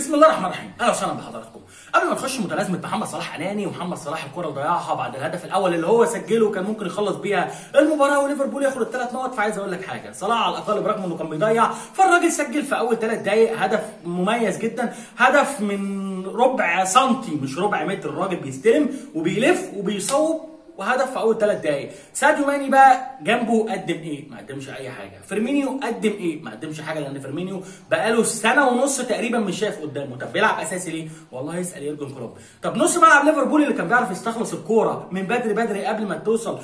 بسم الله الرحمن الرحيم اهلا وسهلا بحضراتكم قبل ما نخش متلازمه محمد صلاح اناني ومحمد صلاح الكره اللي ضيعها بعد الهدف الاول اللي هو سجله كان ممكن يخلص بيها المباراه وليفربول ياخد الثلاث نقط فعايز اقول لك حاجه صلاح على الاقل برغم انه كان بيضيع فالراجل سجل في اول ثلاث دقائق هدف مميز جدا هدف من ربع سنتي مش ربع متر الراجل بيستلم وبيلف وبيصوب وهدف في اول ثلاث دقايق ساديو ماني بقى جنبه قدم ايه ما قدمش اي حاجه فيرمينيو قدم ايه ما قدمش حاجه لان فيرمينيو بقاله سنه ونص تقريبا مش شايف قدامه طب بيلعب اساسي ليه والله يسال يورجن كلوب طب نص ملعب ليفربول اللي كان بيعرف يستخلص الكوره من بدري بدري قبل ما توصل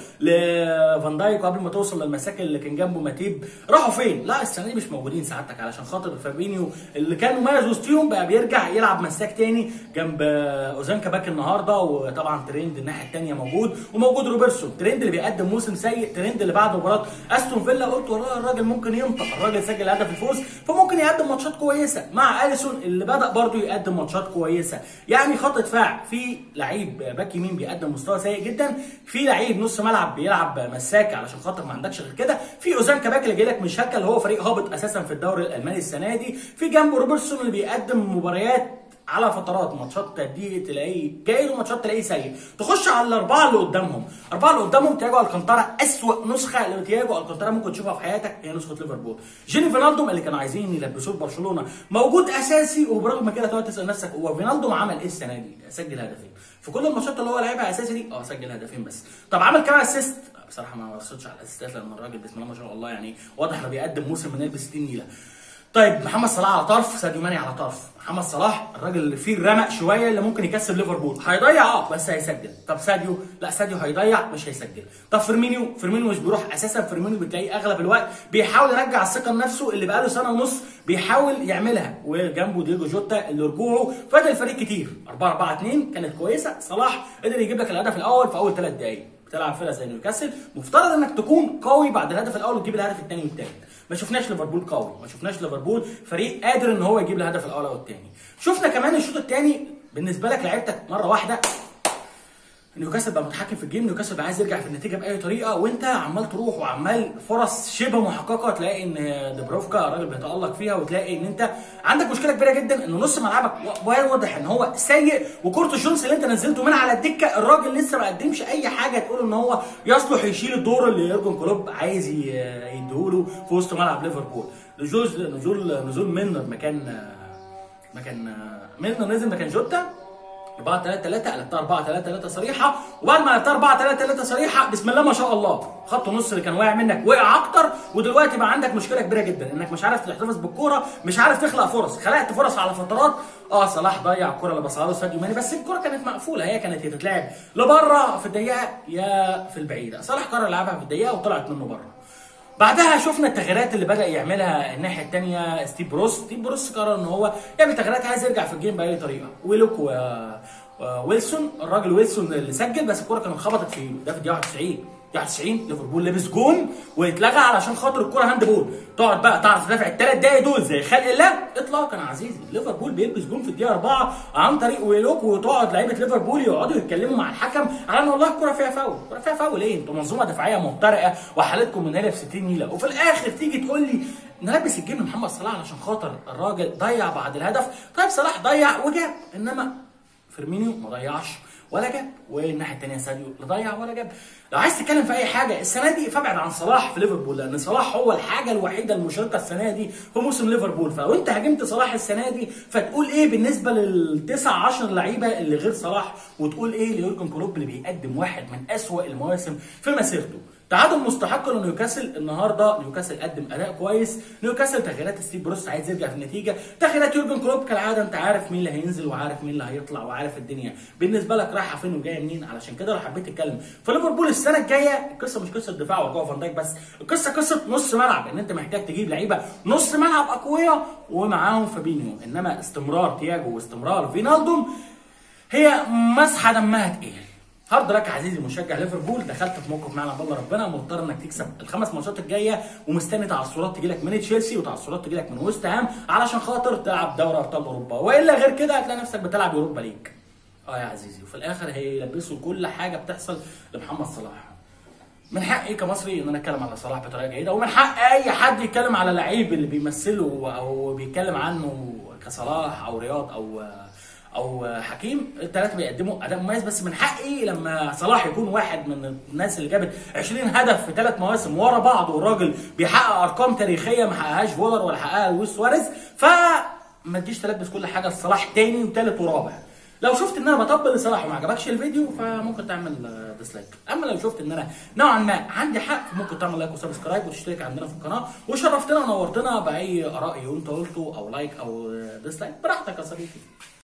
لفان دايك وقبل ما توصل للمساكن اللي كان جنبه ماتيب راحوا فين لا السنه دي مش موجودين سعادتك علشان خاطر فيرمينيو اللي كان مميز وسطيهم بقى بيرجع يلعب مساك تاني جنب اوزانكا باك النهارده وطبعا تريند الناحيه الثانيه موجود وموجود روبرتسون تريند اللي بيقدم موسم سيء تريند اللي بعد مباراه استون فيلا قلت والله الراجل ممكن ينطق الراجل سجل هدف الفوز فممكن يقدم ماتشات كويسه مع اليسون اللي بدا برضه يقدم ماتشات كويسه يعني خط دفاع في لعيب باك يمين بيقدم مستوى سيء جدا في لعيب نص ملعب بيلعب مساك علشان خاطر ما عندكش غير كده في اوزانكا باك اللي جاي لك مش هكا اللي هو فريق هابط اساسا في الدوري الالماني السنه دي في جنبه روبرتسون اللي بيقدم مباريات على فترات ماتشات تديه تلاقيه جيد وماتشات تلاقيه سيء تخش على الاربعه اللي قدامهم الاربعه اللي قدامهم تياجو الكانتارا اسوأ نسخه لتياجو الكانتارا ممكن تشوفها في حياتك هي نسخه ليفربول جيني فينالدوم اللي كانوا عايزين يلبسوه برشلونه موجود اساسي وبرغم كده تقعد تسال نفسك هو فينالدوم عمل ايه السنه دي سجل هدفين في كل الماتشات اللي هو لعبها اساسي دي اه سجل هدفين بس طب عمل كام اسيست بصراحه ما بصيتش على الاسيستات لان الراجل بسم الله ما شاء الله يعني واضح انه بيقدم موسم من يلبس 60 نيله طيب محمد صلاح على طرف ساديو ماني على طرف محمد صلاح الراجل اللي فيه الرمق شويه اللي ممكن يكسب ليفربول هيضيع اه بس هيسجل طب ساديو لا ساديو هيضيع مش هيسجل طب فيرمينيو فيرمينيو مش بيروح اساسا فيرمينيو بتلاقيه اغلب الوقت بيحاول يرجع الثقه لنفسه اللي بقاله سنه ونص بيحاول يعملها وجنبه ديجو جوتا اللي رجوعه فاد الفريق كتير 4 4 2 كانت كويسه صلاح قدر يجيب لك الهدف الاول في اول ثلاث دقائق بتلعب فرقه زي نيوكاسل مفترض انك تكون قوي بعد الهدف الاول وتجيب الهدف الثاني والثالث ما شفناش ليفربول قوي ما شفناش ليفربول فريق قادر ان هو يجيب الهدف الاول او الثاني شفنا كمان الشوط الثاني بالنسبه لك لعيبتك مره واحده نيوكاسل بقى متحكم في الجيم نيوكاسل بقى عايز يرجع في النتيجه باي طريقه وانت عمال تروح وعمال فرص شبه محققه تلاقي ان دبروفكا راجل بيتالق فيها وتلاقي ان انت عندك مشكله كبيره جدا ان نص ملعبك واضح ان هو سيء وكورتو جونز اللي انت نزلته من على الدكه الراجل لسه ما قدمش اي حاجه تقول ان هو يصلح يشيل الدور اللي يورجن كلوب عايز يديهوله في وسط ملعب ليفربول نزول نزول نزول ميلنر مكان مكان ميلنر نزل مكان جوتا 4 3 3 قلبتها 4 3 3 صريحه وبعد ما قلبتها 4 3 3 صريحه بسم الله ما شاء الله خط النص اللي كان واقع منك وقع اكتر ودلوقتي بقى عندك مشكله كبيره جدا انك مش عارف تحتفظ بالكوره مش عارف تخلق فرص خلقت فرص على فترات اه صلاح ضيع الكوره اللي بصها له ساديو ماني بس الكوره كانت مقفوله هي كانت تتلعب لبره في الدقيقه يا في البعيده صلاح قرر يلعبها في الدقيقه وطلعت منه بره بعدها شفنا التغييرات اللي بدا يعملها الناحيه الثانيه ستيف بروس ستيف بروس قرر ان هو يعمل تغييرات عايز يرجع في الجيم باي طريقه ويلوك و ويلسون الراجل ويلسون اللي سجل بس الكوره كانت خبطت في ده في الدقيقه 91 91 ليفربول لابس جون ويتلغى علشان خاطر الكوره هاند بول تقعد بقى تعرف تدافع الثلاث دقايق دول زي خلق الله اطلاقا يا عزيزي ليفربول بيلبس جون في الدقيقه 4 عن طريق ويلوك وتقعد لعيبه ليفربول يقعدوا يتكلموا مع الحكم على ان والله الكوره فيها فاول الكوره فيها فاول ايه انتوا منظومه دفاعيه مخترقه وحالتكم من هنا في 60 نيله وفي الاخر تيجي تقول لي نلبس الجيم لمحمد صلاح علشان خاطر الراجل ضيع بعد الهدف طيب صلاح ضيع وجاب انما فيرمينيو ما ضيعش ولا جاب والناحيه الثانيه ساديو لا ضيع ولا جاب لو عايز تتكلم في اي حاجه السنه دي فابعد عن صلاح في ليفربول لان صلاح هو الحاجه الوحيده المشاركه السنه دي في موسم ليفربول فلو انت هاجمت صلاح السنه دي فتقول ايه بالنسبه للتسع 10 لعيبه اللي غير صلاح وتقول ايه ليورجن كلوب اللي بيقدم واحد من اسوأ المواسم في مسيرته تعادل مستحق لنيوكاسل النهارده نيوكاسل قدم اداء كويس نيوكاسل تغييرات ستيف بروس عايز يرجع في النتيجه تغييرات يورجن كلوب كالعاده انت عارف مين اللي هينزل وعارف مين اللي هيطلع وعارف الدنيا بالنسبه لك رايحه فين وجايه منين علشان كده لو حبيت تتكلم فليفربول السنه الجايه القصه مش قصه دفاع ورجوع فان دايك بس القصه قصه نص ملعب ان انت محتاج تجيب لعيبه نص ملعب اقوياء ومعاهم فابينيو انما استمرار تياجو واستمرار فينالدوم هي مسحه دمها تقيل هارد لك عزيزي مشجع ليفربول دخلت في موقف معنا بالله ربنا مضطر انك تكسب الخمس ماتشات الجايه ومستني تعثرات تجي لك من تشيلسي وتعثرات تجي لك من ويست هام علشان خاطر تلعب دوري ابطال اوروبا والا غير كده هتلاقي نفسك بتلعب اوروبا ليج اه يا عزيزي وفي الاخر هيلبسوا كل حاجه بتحصل لمحمد صلاح من حقي كمصري ان انا اتكلم على صلاح بطريقه جيده ومن حق اي حد يتكلم على لعيب اللي بيمثله او بيتكلم عنه كصلاح او رياض او او حكيم الثلاثه بيقدموا اداء مميز بس من حقي لما صلاح يكون واحد من الناس اللي جابت 20 هدف في ثلاث مواسم ورا بعض والراجل بيحقق ارقام تاريخيه ما حققهاش فولر ولا حققها لويس سواريز فما تجيش تلبس كل حاجه لصلاح تاني وثالث ورابع لو شفت ان انا بطبل لصلاح وما عجبكش الفيديو فممكن تعمل ديسلايك اما لو شفت ان انا نوعا ما عندي حق ممكن تعمل لايك وسبسكرايب وتشترك عندنا في القناه وشرفتنا ونورتنا باي اراء انت قلته او لايك او ديسلايك براحتك يا صديقي